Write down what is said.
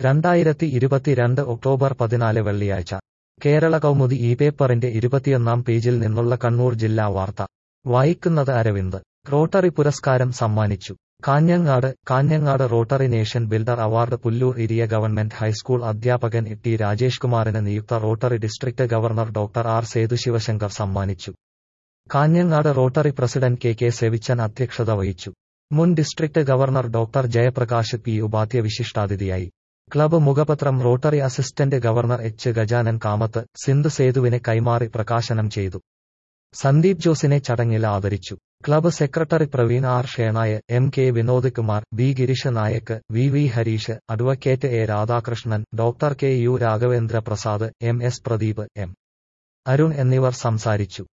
രണ്ടായിരത്തി ഇരുപത്തിരണ്ട് ഒക്ടോബർ പതിനാല് വെള്ളിയാഴ്ച കേരള കൗമുദി ഈ പേപ്പറിന്റെ ഇരുപത്തിയൊന്നാം പേജിൽ നിന്നുള്ള കണ്ണൂർ ജില്ലാ വാർത്ത വായിക്കുന്നത് അരവിന്ദ് റോട്ടറി പുരസ്കാരം സമ്മാനിച്ചു Kanhangad Kanhangad Rotary nation builder award Pullur Iriya government high school അധ്യാപകൻ ടി രാജേഷ് കുമാറിന് നിയുക്ത Rotary district governor doctor R Sethu Sivasankar സമ്മാനിച്ചു Kanhangad Rotary president K K Sevichan അധ്യക്ഷത വഹിച്ചു മുൻ district governor doctor Jayaprakash P Upadhya വിശിഷ്ടാതിഥിയായി ക്ലബ്ബ് മുഖപത്രം Rotary assistant governor H Gajanan Kamath Sindh സേതുവിനെ കൈമാറി പ്രകാശനം ചെയ്തു സന്ദീപ് ജോസിനെ ചടങ്ങിൽ ആദരിച്ചു club secretary Praveen R Shenoy M K Vinod Kumar B Girish Nayak V V Harish advocate A Radhakrishnan doctor K U Raghavendra Prasad M S Pradeep M Arun എന്നിവർ സംസാരിച്ചു